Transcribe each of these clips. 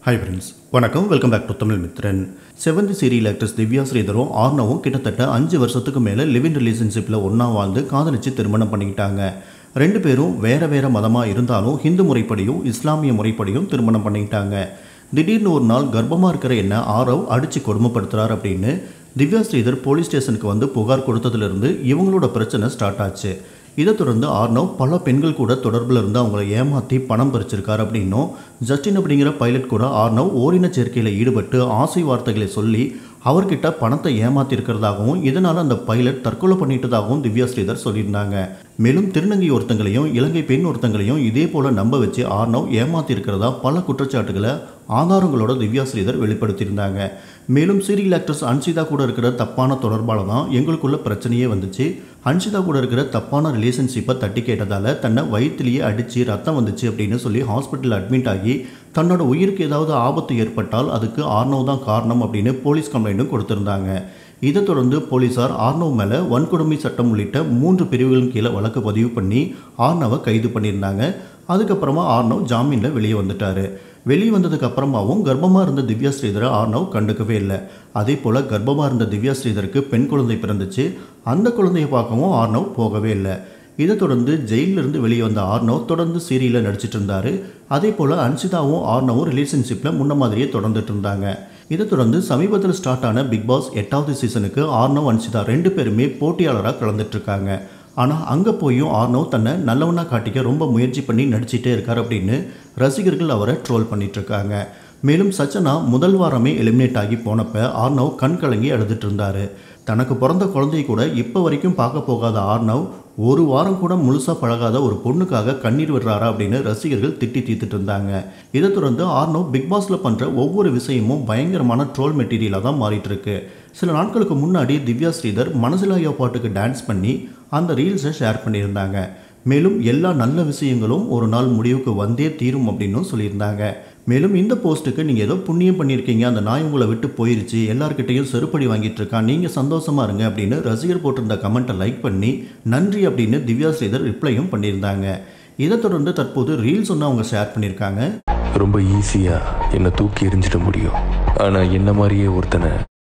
hi friends வணக்கம் welcome back to Tamil Mithran seventh serial actress Divya ஸ்ரீதரும் ஆர்னவும் கிட்டத்தட்ட அஞ்சு வருஷத்துக்கு மேலே லிவிங் ரிலேஷன்ஷிப்பில் ஒன்றா வாழ்ந்து காதலிச்சு திருமணம் பண்ணிக்கிட்டாங்க ரெண்டு பேரும் வேற வேற மதமாக இருந்தாலும் ஹிந்து முறைப்படியும் இஸ்லாமிய முறைப்படியும் திருமணம் பண்ணிக்கிட்டாங்க திடீர்னு ஒரு நாள் கர்ப்பமாக இருக்கிற என்ன ஆரவ் அடித்து கொடுமைப்படுத்துறார் அப்படின்னு திவ்யா ஸ்ரீதர் போலீஸ் ஸ்டேஷனுக்கு வந்து புகார் கொடுத்ததுலேருந்து இவங்களோட பிரச்சனை ஸ்டார்ட் ஆச்சு இதை தொடர்ந்து ஆர்னவ் பல பெண்கள் கூட தொடர்பில் இருந்து அவங்கள ஏமாற்றி பணம் பறிச்சிருக்கார் அப்படின்னும் ஜஸ்டின் அப்படிங்கிற பைலட் கூட ஆர்னவ் ஓரின சேர்க்கையில் ஈடுபட்டு ஆசை வார்த்தைகளை சொல்லி அவர்கிட்ட பணத்தை ஏமாத்திருக்கிறதாகவும் இதனால் அந்த பைலட் தற்கொலை பண்ணிட்டதாகவும் திவ்யா ஸ்ரீதர் சொல்லியிருந்தாங்க மேலும் திருநங்கை ஒருத்தங்களையும் இலங்கை பெண் ஒருத்தங்களையும் இதே போல நம்ப வச்சு ஆர்னவ் ஏமாத்திருக்கிறதா பல குற்றச்சாட்டுகளை ஆதாரங்களோட திவ்யா ஸ்ரீதர் வெளிப்படுத்தியிருந்தாங்க மேலும் சீரியல் ஆக்ட்ரஸ் அன்சிதா கூட இருக்கிற தப்பான தொடர்பால தான் எங்களுக்குள்ள பிரச்சனையே வந்துச்சு அன்சிதா கூட இருக்கிற தப்பான ரிலேஷன்ஷிப்பை தட்டி கேட்டதால் தன்னை வயிற்றுலேயே அடித்து ரத்தம் வந்துச்சு அப்படின்னு சொல்லி ஹாஸ்பிட்டலில் அட்மிட் ஆகி தன்னோட உயிருக்கு ஏதாவது ஆபத்து ஏற்பட்டால் அதுக்கு ஆர்னவ் தான் காரணம் அப்படின்னு போலீஸ் கம்ப்ளைண்ட்டும் கொடுத்துருந்தாங்க இதை தொடர்ந்து போலீசார் ஆர்னவ் மேலே வன்கொடுமை சட்டம் உள்ளிட்ட மூன்று பிரிவுகளின் கீழே வழக்கு பதிவு பண்ணி ஆர்னவை கைது பண்ணியிருந்தாங்க அதுக்கப்புறமா ஆர்னவ் ஜாமீனில் வெளியே வந்துட்டார் வெளியே வந்ததுக்கு அப்புறமாவும் கர்ப்பமாக இருந்த திவ்யா ஸ்ரீதரை ஆர்னவ் கண்டுக்கவே இல்லை அதே போல் கர்ப்பமாக இருந்த திவ்யா ஸ்ரீதருக்கு பெண் குழந்தை பிறந்துச்சு அந்த குழந்தையை பார்க்கவும் ஆர்னவ் போகவே இல்லை இதை தொடர்ந்து ஜெயிலிருந்து வெளியே வந்த ஆர்னவ் தொடர்ந்து சீரியலில் நடிச்சிட்டு இருந்தார் அதே போல் அன்சிதாவும் ஆர்னவும் ரிலேஷன்ஷிப்பில் முன்ன மாதிரியே தொடர்ந்துட்டு இருந்தாங்க இதை தொடர்ந்து சமீபத்தில் ஸ்டார்ட் ஆன பிக் பாஸ் எட்டாவது சீசனுக்கு ஆர்னவ் அன்சிதா ரெண்டு பேருமே போட்டியாளராக கலந்துட்டு இருக்காங்க ஆனால் அங்கே போயும் ஆர்னவ் தன்னை நல்லவனாக காட்டிக்க ரொம்ப முயற்சி பண்ணி நடிச்சிட்டே இருக்கார் அப்படின்னு ரசிகர்கள் அவரை ட்ரோல் பண்ணிட்டு இருக்காங்க மேலும் சச்சனா முதல் வாரமே எலிமினேட் ஆகி போனப்ப ஆர்னவ் கண் கலங்கி அழுதுட்டு இருந்தார் தனக்கு பிறந்த குழந்தைய கூட இப்போ வரைக்கும் பார்க்க போகாத ஆர்னவ் ஒரு வாரம் கூட முழுசாக பழகாத ஒரு பொண்ணுக்காக கண்ணீர் விடுறாரா அப்படின்னு ரசிகர்கள் திட்டி தீர்த்துட்டு இருந்தாங்க இதை தொடர்ந்து ஆர்னவ் பிக் பாஸில் பண்ணுற ஒவ்வொரு விஷயமும் பயங்கரமான ட்ரோல் மெட்டீரியலாக தான் மாறிட்டு இருக்கு சில நாட்களுக்கு முன்னாடி திவ்யா ஸ்ரீதர் மனசிலாயோ பாட்டுக்கு டான்ஸ் பண்ணி அந்த ரீல்ஸை ஷேர் பண்ணியிருந்தாங்க மேலும் எல்லா நல்ல விஷயங்களும் ஒரு நாள் முடிவுக்கு வந்தே தீரும் அப்படின்னும் சொல்லியிருந்தாங்க மேலும் இந்த போஸ்ட்டுக்கு நீங்கள் ஏதோ புண்ணியம் பண்ணியிருக்கீங்க அந்த நாய் உங்களை விட்டு போயிருச்சு எல்லார்கிட்டையும் செருப்படி வாங்கிட்டு இருக்கான் நீங்கள் சந்தோஷமா இருங்க அப்படின்னு ரசிகர் போட்டிருந்த கமெண்ட்டை லைக் பண்ணி நன்றி அப்படின்னு திவ்யா ஸ்ரீதர் ரிப்ளையும் பண்ணியிருந்தாங்க இதை தொடர்ந்து தற்போது ரீல்ஸ் ஒன்று அவங்க ஷேர் பண்ணியிருக்காங்க ரொம்ப ஈஸியா என்னை தூக்கி எறிஞ்சிட முடியும் ஆனா என்ன மாதிரியே ஒருத்தனை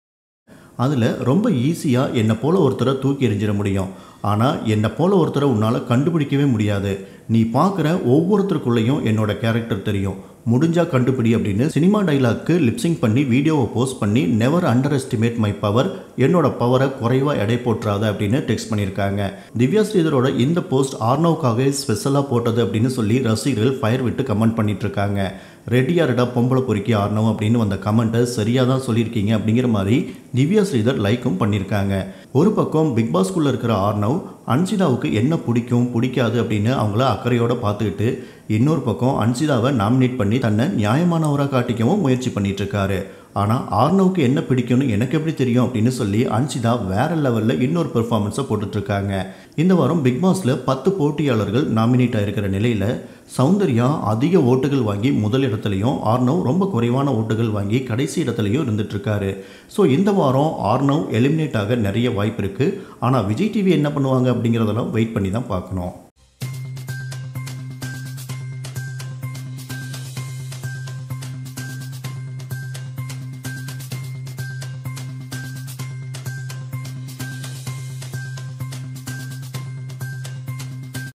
அதில் ரொம்ப ஈஸியாக என்னை போல ஒருத்தரை தூக்கி எறிஞ்சிட முடியும் ஆனால் என்னை போல ஒருத்தரை உன்னால் கண்டுபிடிக்கவே முடியாது நீ பார்க்குற ஒவ்வொருத்தருக்குள்ளேயும் என்னோட கேரக்டர் தெரியும் முடிஞ்சா கண்டுபிடி அப்படின்னு சினிமா டைலாக்கு லிப்சிங் பண்ணி வீடியோவை போஸ்ட் பண்ணி never underestimate my power என்னோட பவரை குறைவாக எடை போட்டுறாத அப்படின்னு டெக்ஸ்ட் பண்ணியிருக்காங்க திவ்யா ஸ்ரீதரோட இந்த போஸ்ட் ஆர்னவுக்காக ஸ்பெஷலாக போட்டது அப்படின்னு சொல்லி ரசிகர்கள் ஃபயர் விட்டு கமெண்ட் பண்ணிட்டு இருக்காங்க ரெடியா ரெடா பொம்பளை பொறுக்கி ஆடணும் அப்படின்னு வந்த கமெண்ட்டை சரியாக தான் சொல்லியிருக்கீங்க அப்படிங்கிற மாதிரி திவ்யா ஸ்ரீதர் லைக்கும் பண்ணியிருக்காங்க ஒரு பக்கம் பிக் பாஸ்குள்ளே இருக்கிற ஆர்னவ் அன்சிதாவுக்கு என்ன பிடிக்கும் பிடிக்காது அப்படின்னு அவங்கள அக்கறையோட பார்த்துக்கிட்டு இன்னொரு பக்கம் அன்சிதாவை நாமினேட் பண்ணி தன்னை நியாயமானவராக காட்டிக்கவும் முயற்சி பண்ணிட்டு இருக்காரு ஆனால் ஆர்னவுக்கு என்ன பிடிக்கும்னு எனக்கு எப்படி தெரியும் அப்படின்னு சொல்லி அன்சிதா வேற லெவலில் இன்னொரு பெர்ஃபார்மன்ஸை போட்டுட்ருக்காங்க இந்த வாரம் பிக் பாஸில் பத்து போட்டியாளர்கள் நாமினேட் ஆகிருக்கிற நிலையில் சௌந்தர்யா அதிக ஓட்டுகள் வாங்கி முதல் இடத்துலையும் ஆர்னவ் ரொம்ப குறைவான ஓட்டுகள் வாங்கி கடைசி இடத்துலையும் இருந்துட்டுருக்காரு ஸோ இந்த வாரம் ஆர்னவ் எலிமினேட் ஆக நிறைய வாய்ப்பு இருக்குது ஆனால் விஜய் டிவி என்ன பண்ணுவாங்க அப்படிங்கிறதெல்லாம் வெயிட் பண்ணி தான் பார்க்கணும்